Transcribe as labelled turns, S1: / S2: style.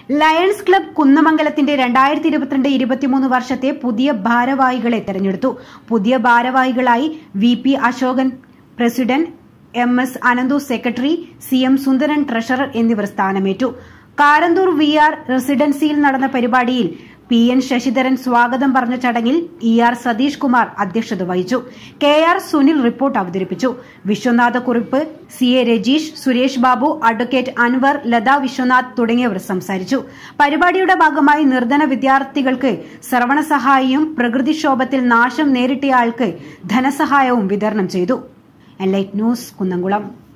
S1: lions club കുന്നമംഗലത്തിന്റെ രണ്ടായിരത്തി ഇരുപത്തിരണ്ട് ഇരുപത്തിമൂന്ന് വർഷത്തെ പുതിയ ഭാരവാഹികളെ തെരഞ്ഞെടുത്തു പുതിയ ഭാരവാഹികളായി V P Ashokan president M S Ananthu secretary C M Sundaran treasurer എന്നിവർ സ്ഥാനമേറ്റു കാരന്തൂർ വി ആർ റെസിഡൻസിയിൽ നടന്ന പരിപാടിയിൽ പി എൻ ശശിധരൻ സ്വാഗതം പറഞ്ഞ ചടങ്ങിൽ ഇ ആർ സതീഷ് കുമാർ അധ്യക്ഷത വഹിച്ചു കെ ആർ സുനിൽ റിപ്പോർട്ട് അവതരിപ്പിച്ചു Viswanatha Kurup C A Rajeesh Suresh Babu advocate Anwar Latha Viswanath തുടങ്ങിയവർ സംസാരിച്ചു പരിപാടിയുടെ ഭാഗമായി നിർധന വിദ്യാർത്ഥികൾക്ക് ശ്രവണ സഹായിയും പ്രകൃതിക്ഷോഭത്തിൽ നാശം നേരിട്ടയാൾക്ക് ധനസഹായവും വിതരണം ചെയ്തു എൻലൈറ്റ് ന്യൂസ് കുന്നംകുളം